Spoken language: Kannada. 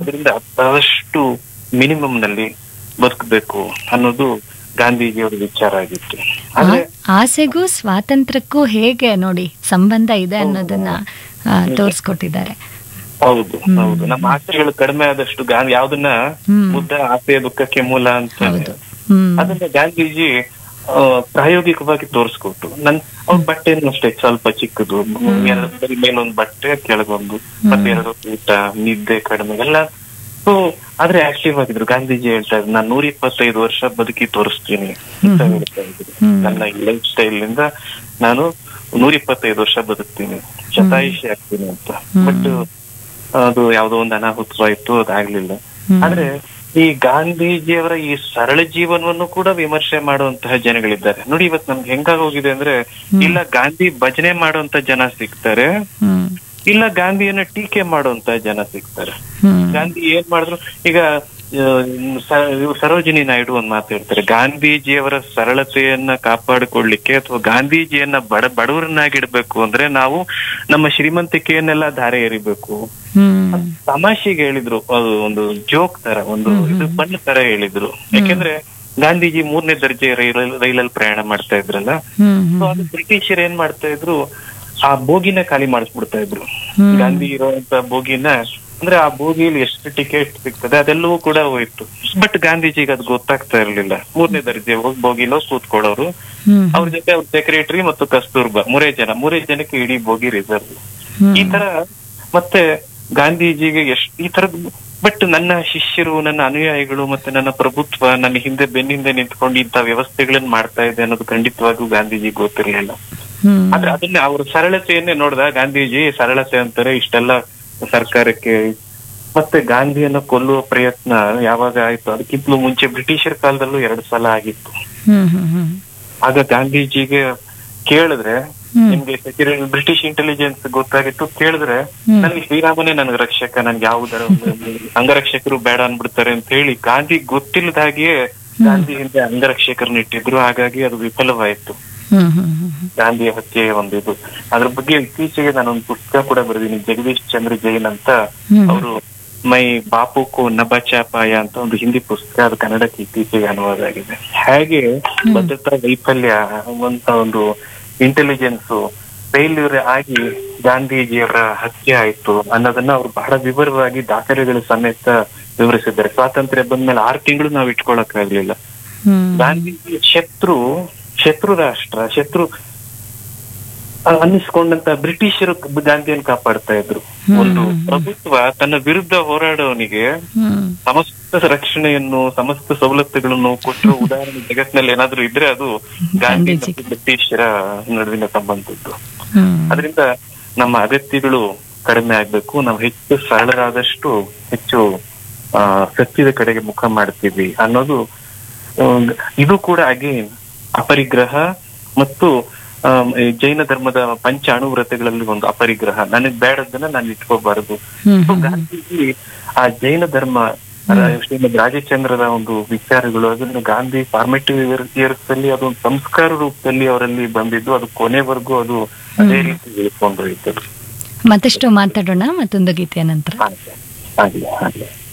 ಅದರಿಂದ ಆದಷ್ಟು ಮಿನಿಮಮ್ ನಲ್ಲಿ ಬದುಕಬೇಕು ಅನ್ನೋದು ಗಾಂಧೀಜಿಯವರ ವಿಚಾರ ಆಗಿತ್ತು ಆದ್ರೆ ಆ- ಆಸೆಗೂ ಸ್ವಾತಂತ್ರ್ಯಕ್ಕೂ ಹೇಗೆ ನೋಡಿ ಸಂಬಂಧ ಇದೆ ಅನ್ನೋದನ್ನ ಆ, ತೋರ್ಸ್ಕೊಟ್ಟಿದ್ದಾರೆ ಹೌದು ಹೌದು ನಮ್ಮ ಆಸೆಗಳು ಕಡಿಮೆ ಆದಷ್ಟು ಗಾಂಧಿ ಯಾವ್ದನ್ನ ಹ್ಮ್. ಬುದ್ಧ ಆಸೆಯ ದುಃಖಕ್ಕೆ ಮೂಲ ಅಂತ ಹೌದು ಹ್ಮ್ ಅದನ್ನ ಗಾಂಧೀಜಿ ಆ, ಪ್ರಾಯೋಗಿಕವಾಗಿ ತೋರಿಸ್ಕೊಟ್ಟು ನನ್ ಅವ್ರ ಬಟ್ಟೆನೂ ಅಷ್ಟೇ ಸ್ವಲ್ಪ ಚಿಕ್ಕದು ಎರಡು ಬರೀ ಮೇಲೊಂದು ಬಟ್ಟೆ ಕೆಳಗೊಂದು ಮತ್ತೆ ಎರಡು ಊಟ ನಿದ್ದೆ ಕಡಿಮೆ ಎಲ್ಲ ಸೊ ಆದ್ರೆ ಆಕ್ಟಿವ್ ಆಗಿದ್ರು ಗಾಂಧೀಜಿ ಹೇಳ್ತಾ ಇದ್ರು ನಾನು ನೂರ ಇಪ್ಪತ್ತೈದು ವರ್ಷ ಬದುಕಿ ತೋರಿಸ್ತೀನಿ ಅಂತ ಹೇಳ್ತಾ ಇದ್ರು ಹ್ಮ್. ನನ್ನ ಈ ಲೈಫ್ ಸ್ಟೈಲ್ ನಿಂದ ನಾನು ನೂರ ಇಪ್ಪತ್ತೈದು ವರ್ಷ ಬದುಕ್ತೀನಿ ಶತಾಯುಷಿ ಆಗ್ತೀನಿ ಅಂತ ಬಟ್ ಅದು ಯಾವ್ದೋ ಒಂದು ಅನಾಹುತವಾಯ್ತು ಅದಾಗ್ಲಿಲ್ಲ ಹ್ಮ್. ಆದ್ರೆ ಈ ಗಾಂಧೀಜಿಯವರ ಈ ಸರಳ ಜೀವನವನ್ನು ಕೂಡ ವಿಮರ್ಶೆ ಮಾಡುವಂತಹ ಜನಗಳಿದ್ದಾರೆ ನೋಡಿ ಇವತ್ತು ನಮ್ಗೆ ಹೆಂಗಾಗೋಗಿದೆ ಅಂದ್ರೆ ಇಲ್ಲ ಗಾಂಧಿ ಭಜನೆ ಮಾಡುವಂತ ಜನ ಸಿಗ್ತಾರೆ ಹ್ಮ್ ಇಲ್ಲ ಗಾಂಧಿಯನ್ನ ಟೀಕೆ ಮಾಡುವಂತ ಜನ ಸಿಗ್ತಾರೆ ಹ್ಮ್ ಗಾಂಧಿ ಏನ್ ಮಾಡಿದ್ರು ಈಗ ಆ, ಸ- ಇವ್ರು ಸರೋಜಿನಿ ನಾಯ್ಡು ಒಂದ್ ಮಾತು ಹೇಳ್ತಾರೆ ಗಾಂಧೀಜಿಯವರ ಸರಳತೆಯನ್ನ ಕಾಪಾಡಿಕೊಳ್ಳಿಕ್ಕೆ ಅಥವಾ ಗಾಂಧೀಜಿಯನ್ನ ಬಡ ಬಡವರನ್ನಾಗಿಡ್ಬೇಕು ಅಂದ್ರೆ ನಾವು ನಮ್ಮ ಶ್ರೀಮಂತಿಕೆಯನ್ನೆಲ್ಲ ಧಾರೆ ಎರಿಬೇಕು ಹ್ಮ್ ತಮಾಷೆಗೆ ಹೇಳಿದ್ರು ಅದು ಒಂದು ಜೋಕ್ ತರ ಒಂದು ಇದು ಬಣ್ಣ ತರ ಹೇಳಿದ್ರು ಯಾಕೆಂದ್ರೆ ಗಾಂಧೀಜಿ ಮೂರನೇ ದರ್ಜೆ ರೈಲ್ ರೈಲಲ್ಲಿ ಪ್ರಯಾಣ ಮಾಡ್ತಾ ಇದ್ರಲ್ಲ ಹ್ಮ್ ಸೊ ಅದು ಬ್ರಿಟಿಷರು ಏನ್ ಮಾಡ್ತಾ ಇದ್ರು ಆ ಬೋಗಿನ ಖಾಲಿ ಮಾಡಿಸ್ಬಿಡ್ತಾ ಇದ್ರು ಗಾಂಧಿ ಇರುವಂತ ಬೋಗಿನ ಅಂದ್ರೆ ಆ ಬೋಗಿಯಲ್ಲಿ ಎಷ್ಟು ಟಿಕೆಟ್ ಸಿಗ್ತದೆ ಅದೆಲ್ಲವೂ ಕೂಡ ಹೋಯ್ತು ಬಟ್ ಗಾಂಧೀಜಿಗೆ ಅದು ಗೊತ್ತಾಗ್ತಾ ಇರ್ಲಿಲ್ಲ ಮೂರನೇ ದರ್ಜೆ ಹೋಗಿ ಬೋಗಿಲೋ ಕೂತ್ಕೊಳ್ಳೋರು ಹ್ಮ್ ಅವ್ರ ಜೊತೆ ಅವ್ರ ಸೆಕ್ರೆಟರಿ ಮತ್ತು ಕಸ್ತೂರ್ಬಾ ಮೂರೇ ಜನ ಮೂರೇ ಜನಕ್ಕೆ ಇಡೀ ಬೋಗಿ ರಿಸರ್ವ್ ಹ್ಮ್. ಈ ತರ ಮತ್ತೆ ಗಾಂಧೀಜಿಗೆ ಎಷ್ಟು ಈ ತರದ್ ಬಟ್ ನನ್ನ ಶಿಷ್ಯರು ನನ್ನ ಅನುಯಾಯಿಗಳು ಮತ್ತೆ ನನ್ನ ಪ್ರಭುತ್ವ ನನ್ನ ಹಿಂದೆ ಬೆನ್ನಿಂದೆ ನಿಂತ್ಕೊಂಡು ಇಂಥ ವ್ಯವಸ್ಥೆಗಳನ್ನ ಮಾಡ್ತಾ ಇದೆ ಅನ್ನೋದು ಖಂಡಿತವಾಗೂ ಗಾಂಧೀಜಿ ಗೊತ್ತಿರ್ಲಿಲ್ಲ ಹ್ಮ್ ಆದ್ರೆ ಅದನ್ನೇ ಅವ್ರ ಸರಳತೆಯನ್ನೇ ನೋಡ್ದ ಗಾಂಧೀಜಿ ಸರಳತೆ ಅಂತಾರೆ ಇಷ್ಟೆಲ್ಲ ಸರ್ಕಾರಕ್ಕೆ ಮತ್ತೆ ಗಾಂಧಿಯನ್ನ ಕೊಲ್ಲುವ ಪ್ರಯತ್ನ ಯಾವಾಗ ಆಯ್ತು ಅದಕ್ಕಿಂತಲೂ ಮುಂಚೆ ಬ್ರಿಟಿಷರ ಕಾಲದಲ್ಲೂ ಎರಡು ಸಲ ಆಗಿತ್ತು ಹ್ಮ್ ಹ್ಮ್ ಹ್ಮ್ ಆಗ ಗಾಂಧೀಜಿಗೆ ಕೇಳಿದ್ರೆ ಹ್ಮ್. ನಿಮ್ಗೆ ಸೆಕ್ಯೂರಿಟಿ ಬ್ರಿಟಿಷ್ ಇಂಟೆಲಿಜೆನ್ಸ್ ಗೊತ್ತಾಗಿತ್ತು ಕೇಳಿದ್ರೆ ಹ್ಮ್. ನನಗೆ ಶ್ರೀರಾಮನೇ ನನ್ಗೆ ರಕ್ಷಕ ನನ್ಗೆ ಯಾವುದರ ಅಂಗರಕ್ಷಕರು ಬೇಡ ಅನ್ಬಿಡ್ತಾರೆ ಅಂತ ಹೇಳಿ ಗಾಂಧಿ ಗೊತ್ತಿಲ್ಲದ ಹಾಗೆಯೇ ಗಾಂಧಿ ಹಿಂದೆ ಅಂಗರಕ್ಷಕರನ್ನ ಇಟ್ಟಿದ್ರು ಹಾಗಾಗಿ ಅದು ವಿಫಲವಾಯಿತು ಹ್ಮ್ ಹ್ಮ್ ಹ್ಮ್ ಗಾಂಧಿಯ ಹತ್ಯೆಯ ಒಂದು ಇದು ಅದ್ರ ಬಗ್ಗೆ ಇತ್ತೀಚೆಗೆ ನಾನೊಂದು ಪುಸ್ತಕ ಕೂಡ ಬರೆದಿನಿ ಜಗದೀಶ್ ಚಂದ್ರ ಜೈನ್ ಅಂತ ಹ್ಮ್. ಅವರು ಮೈ ಬಾಪು ಕೋ ನಬಚಾಪಾಯ ಅಂತ ಒಂದು ಹಿಂದಿ ಪುಸ್ತಕ ಅದು ಕನ್ನಡಕ್ಕೆ ಇತ್ತೀಚೆಗೆ ಅನುವಾದ ಆಗಿದೆ ಹಾಗೆ ಭದ್ರತಾ ವೈಫಲ್ಯ ಅಂತ ಒಂದು ಇಂಟೆಲಿಜೆನ್ಸ್ ಫೇಲ್ಯೂರ್ ಆಗಿ ಗಾಂಧೀಜಿಯವರ ಹತ್ಯೆ ಆಯ್ತು ಅನ್ನೋದನ್ನ ಅವ್ರು ಬಹಳ ವಿವರವಾಗಿ ದಾಖಲೆಗಳ ಸಮೇತ ವಿವರಿಸಿದ್ದಾರೆ ಸ್ವಾತಂತ್ರ್ಯ ಬಂದ್ಮೇಲೆ ಆರು ತಿಂಗಳು ನಾವು ಇಟ್ಕೊಳಕ್ ಆಗ್ಲಿಲ್ಲ ಹ್ಮ್ ಗಾಂಧೀಜಿ ಶತ್ರು ಶತ್ರು ರಾಷ್ಟ್ರ ಶತ್ರು ಅ- ಅನ್ನಿಸ್ಕೊಂಡಂತ ಬ್ರಿಟಿಷರು ಗಾಂಧಿಯನ್ನು ಕಾಪಾಡ್ತಾ ಇದ್ರು ಒಂದು ಪ್ರಭುತ್ವ ತನ್ನ ವಿರುದ್ಧ ಹೋರಾಡೋನಿಗೆ ಹ್ಮ್ ಸಮಸ್ತ ರಕ್ಷಣೆಯನ್ನು ಸಮಸ್ತ ಸವಲತ್ತುಗಳನ್ನು ಕೊಟ್ಟಿರೋ ಉದಾಹರಣೆ ಜಗತ್ತಿನಲ್ಲಿ ಏನಾದ್ರೂ ಇದ್ರೆ ಅದು ಗಾಂಧಿ ಗಾಂಧೀಜಿ. ಮತ್ತು ಬ್ರಿಟಿಷರ ನಡುವಿನ ಸಂಬಂಧದ್ದು ಹ್ಮ್ ಅದರಿಂದ ನಮ್ಮ ಅಗತ್ಯಗಳು ಕಡಿಮೆ ಆಗ್ಬೇಕು ನಾವು ಹೆಚ್ಚು ಸರಳರಾದಷ್ಟು ಹೆಚ್ಚು ಆ ಸತ್ಯದ ಕಡೆಗೆ ಮುಖ ಮಾಡ್ತೀವಿ ಅನ್ನೋದು ಒಂದು- ಇದು ಕೂಡ ಅಗೇನ್ ಅಪರಿಗ್ರಹ ಮತ್ತು ಆಮ್, ಈ ಜೈನ ಧರ್ಮದ ಪಂಚ ಅಣುವ್ರತೆಗಳಲ್ಲಿ ಒಂದು ಅಪರಿಗ್ರಹ ನನಗ್ ಬೇಡದನ್ನ ನಾನು ಇಟ್ಕೋಬಾರದು ಹ್ಮ್ So ಗಾಂಧೀಜಿ ಆ ಜೈನ ಧರ್ಮ ರ- ಶ್ರೀಮದ್ ರಾಜಚಂದ್ರದ ಒಂದು ವಿಚಾರಗಳು ಅದನ್ನು ಗಾಂಧಿ ಫಾರ್ಮೇಟಿವ್ ಇಯರ್ಸ್ ಅಲ್ಲಿ ಅದೊಂದು ಸಂಸ್ಕಾರ ರೂಪದಲ್ಲಿ ಅವರಲ್ಲಿ ಬಂದಿದ್ದು ಅದು ಕೊನೆವರೆಗೂ ಅದು ಅದೇ ರೀತಿ ಇಳ್ಕೊಂಡು ಹೋಯ್ತು ಮತ್ತಷ್ಟು ಮಾತಾಡೋಣ ಮತ್ತೊಂದು ಗೀತೆಯ ನಂತರ ಹಾಗೆ ಹಾಗೆ ಹಾಗೆ